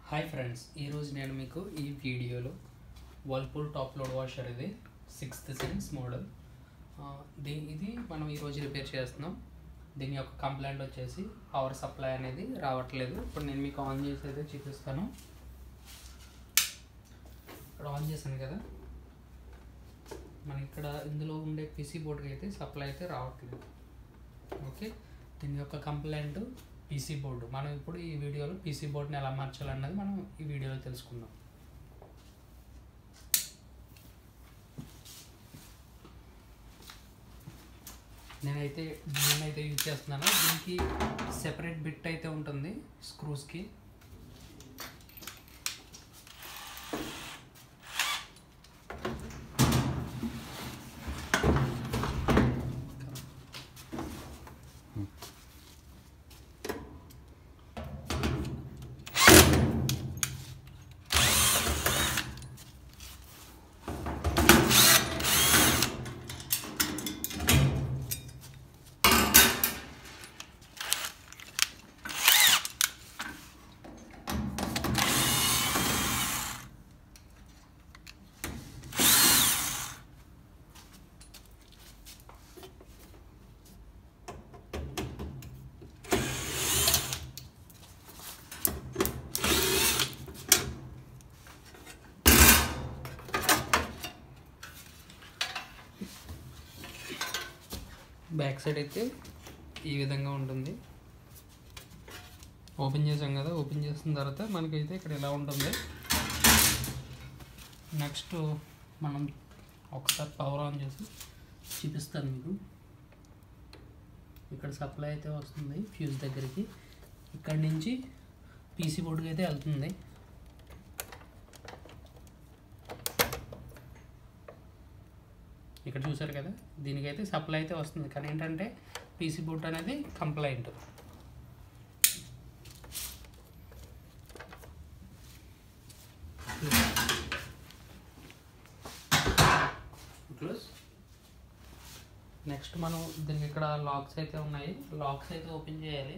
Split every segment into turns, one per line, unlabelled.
Hi friends ఈరోజు నేను మీకు ఈ వీడియోలో వర్ల్పూల్ టాప్ లోడ్ వాషర్ ఇది సిక్స్త్ సెన్స్ మోడల్ దీ ఇది మనం ఈరోజు రిపేర్ చేస్తున్నాం దీని యొక్క కంప్లైంట్ వచ్చేసి పవర్ సప్లై అనేది రావట్లేదు ఇప్పుడు నేను మీకు ఆన్ చేసి అయితే చూపిస్తాను ఇక్కడ ఆన్ చేశాను కదా మన ఇక్కడ ఇందులో ఉండే పీసీ బోర్డ్కి అయితే సప్లై అయితే రావట్లేదు ఓకే దీని యొక్క కంప్లైంట్ పీసీ బోర్డు మనం ఇప్పుడు ఈ వీడియోలో పీసీ బోర్డుని ఎలా మార్చాలన్నది మనం ఈ వీడియోలో తెలుసుకుందాం నేనైతే దీన్ని అయితే యూజ్ చేస్తున్నాను దీనికి సెపరేట్ బిట్ అయితే ఉంటుంది స్క్రూస్కి బ్యాక్ సైడ్ అయితే ఈ విధంగా ఉంటుంది ఓపెన్ చేసాం కదా ఓపెన్ చేసిన తర్వాత మనకైతే ఇక్కడ ఇలా ఉంటుంది నెక్స్ట్ మనం ఒకసారి పవర్ ఆన్ చేసి చూపిస్తాను మీకు ఇక్కడ సప్లై అయితే వస్తుంది ఫ్యూజ్ దగ్గరికి ఇక్కడ నుంచి పీసీ బోర్డుకి అయితే వెళ్తుంది ఇక్కడ చూసారు కదా దీనికైతే సప్లై అయితే వస్తుంది కానీ ఏంటంటే పీసీ బోర్డ్ అనేది కంప్లైంట్ క్లోజ్ నెక్స్ట్ మనం దీనికి ఇక్కడ లాక్స్ అయితే ఉన్నాయి లాక్స్ అయితే ఓపెన్ చేయాలి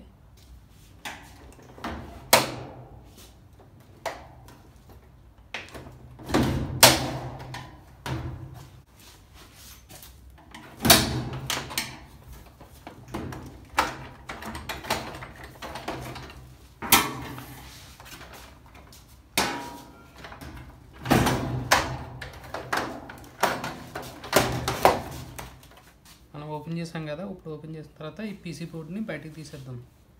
మనం ఓపెన్ చేసాం కదా ఇప్పుడు ఓపెన్ చేసిన తర్వాత ఈ పీసీ బోర్డ్ని బయటికి తీసేద్దాం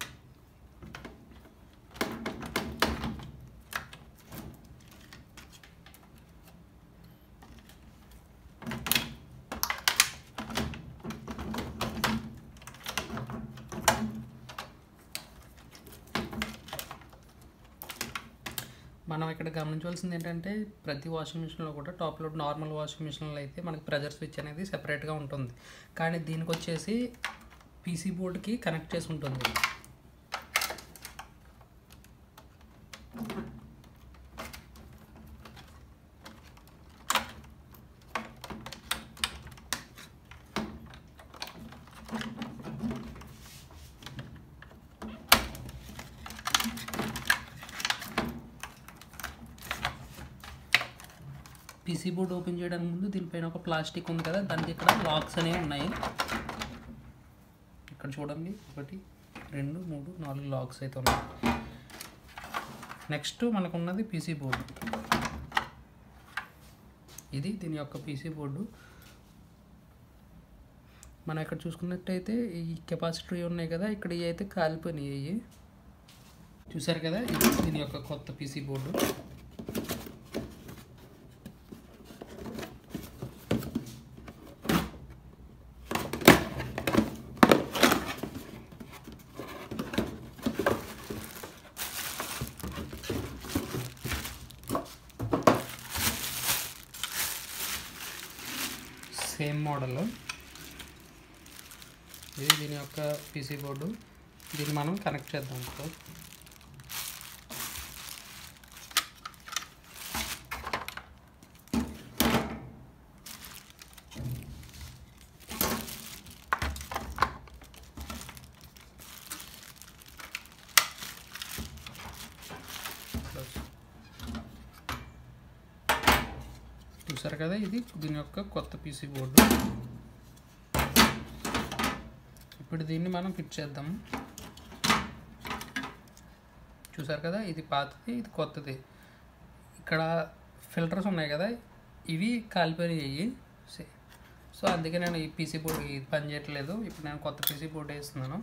మనం ఇక్కడ గమనించవలసింది ఏంటంటే ప్రతి వాషింగ్ మిషన్లో కూడా టాప్ లోడ్ నార్మల్ వాషింగ్ మిషన్లో అయితే మనకి ప్రెజర్ స్విచ్ అనేది సెపరేట్గా ఉంటుంది కానీ దీనికి వచ్చేసి పీసీ బోర్డ్కి కనెక్ట్ చేసి ఉంటుంది పీసీ బోర్డ్ ఓపెన్ చేయడానికి ముందు దీనిపైన ఒక ప్లాస్టిక్ ఉంది కదా దానికి ఇక్కడ లాక్స్ అనేవి ఉన్నాయి ఇక్కడ చూడండి ఒకటి రెండు మూడు నాలుగు లాక్స్ అయితే ఉన్నాయి నెక్స్ట్ మనకు ఉన్నది పీసీ బోర్డు ఇది దీని యొక్క పీసీ బోర్డు మనం ఇక్కడ చూసుకున్నట్టయితే ఈ కెపాసిటీ ఉన్నాయి కదా ఇక్కడ ఇవి అయితే కాలిపోయినాయి చూసారు కదా ఇది దీని యొక్క కొత్త పీసీ బోర్డు సేమ్ మోడల్ ఇది దీని యొక్క పీసీ బోర్డు దీన్ని మనం కనెక్ట్ చేద్దాం ఇప్పుడు Close. చూసారు కదా ఇది దీని యొక్క కొత్త పీసీ బోర్డు ఇప్పుడు దీన్ని మనం ఫిట్ చేద్దాం చూసారు కదా ఇది పాతది ఇది కొత్తది ఇక్కడ ఫిల్టర్స్ ఉన్నాయి కదా ఇవి కాలిపోయాయి సో అందుకే నేను ఈ పీసీ బోర్డు ఇది పని చేయట్లేదు ఇప్పుడు నేను కొత్త పీసీ బోర్డు వేస్తున్నాను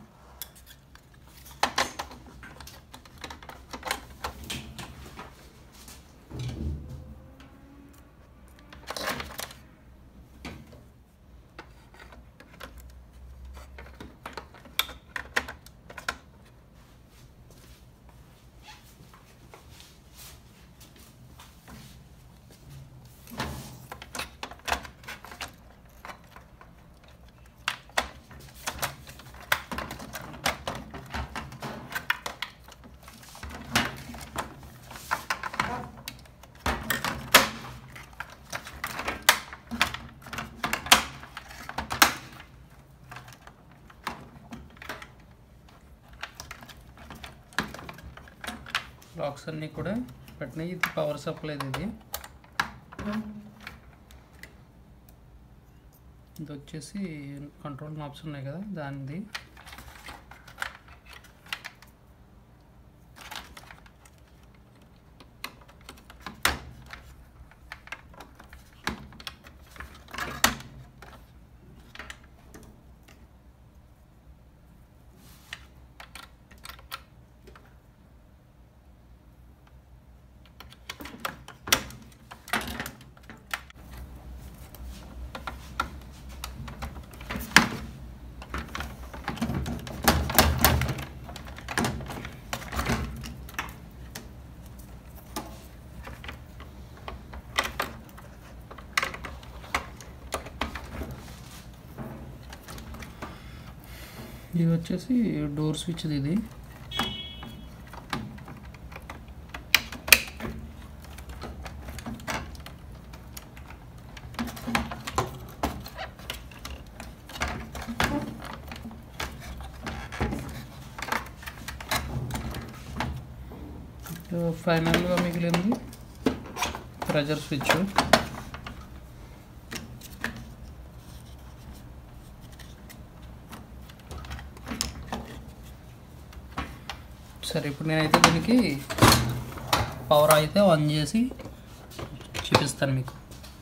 లాక్స్ అన్నీ కూడా పెట్టినాయి ఇది పవర్ సప్లై ఇది ఇది వచ్చేసి కంట్రోల్ నాబ్స్ ఉన్నాయి కదా దానిది ఇది వచ్చేసి డోర్ స్విచ్ ఇది ఫైనల్గా మిగిలింది ప్రెజర్ స్విచ్ సరే ఇప్పుడు నేనైతే దీనికి పవర్ అయితే ఆన్ చేసి చూపిస్తాను మీకు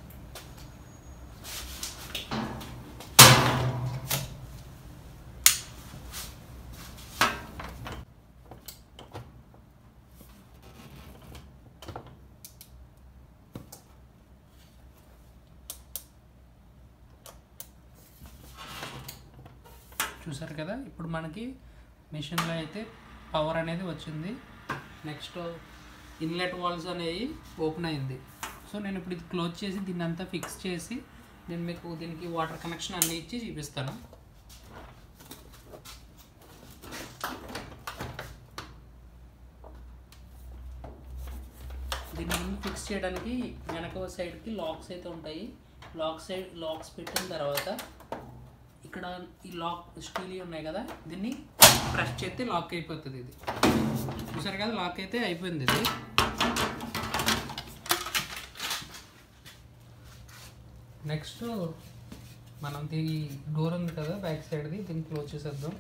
చూసారు కదా ఇప్పుడు మనకి మిషన్లో అయితే పవర్ అనేది వచ్చింది నెక్స్ట్ ఇన్లెట్ వాల్స్ అనేవి ఓపెన్ అయింది సో నేను ఇప్పుడు ఇది క్లోజ్ చేసి దీన్ని అంతా ఫిక్స్ చేసి నేను మీకు దీనికి వాటర్ కనెక్షన్ అన్నీ ఇచ్చి చూపిస్తాను దీన్ని ఫిక్స్ చేయడానికి వెనక సైడ్కి లాక్స్ అయితే ఉంటాయి లాక్ సైడ్ లాక్స్ పెట్టిన తర్వాత ఇక్కడ ఈ లాక్ స్టీల్ ఉన్నాయి కదా దీన్ని ప్రెస్ చేస్తే లాక్ అయిపోతుంది ఇది చూసారు కదా లాక్ అయితే అయిపోయింది ఇది నెక్స్ట్ మనం దీని డోర్ ఉంది కదా బ్యాక్ సైడ్ది దీన్ని క్లోజ్ చేసేద్దాం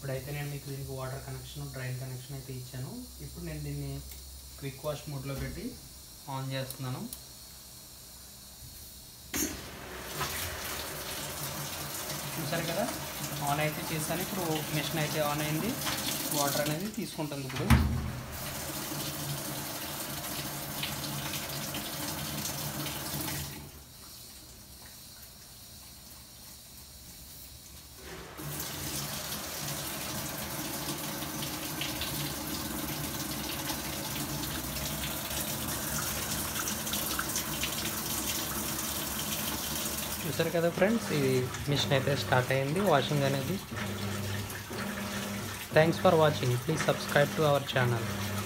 ఇప్పుడైతే నేను మీకు దీనికి వాటర్ కనెక్షన్ డ్రైన్ కనెక్షన్ అయితే ఇచ్చాను ఇప్పుడు నేను దీన్ని క్విక్ వాష్ మోడ్లో పెట్టి ఆన్ చేస్తున్నాను చూసారు కదా ఆన్ అయితే చేశాను ఇప్పుడు మిషన్ అయితే ఆన్ అయింది వాటర్ అనేది తీసుకుంటుంది ఇప్పుడు చూసారు కదా ఫ్రెండ్స్ ఇది మిషన్ అయితే స్టార్ట్ అయింది వాషింగ్ అనేది thanks for watching please subscribe to our channel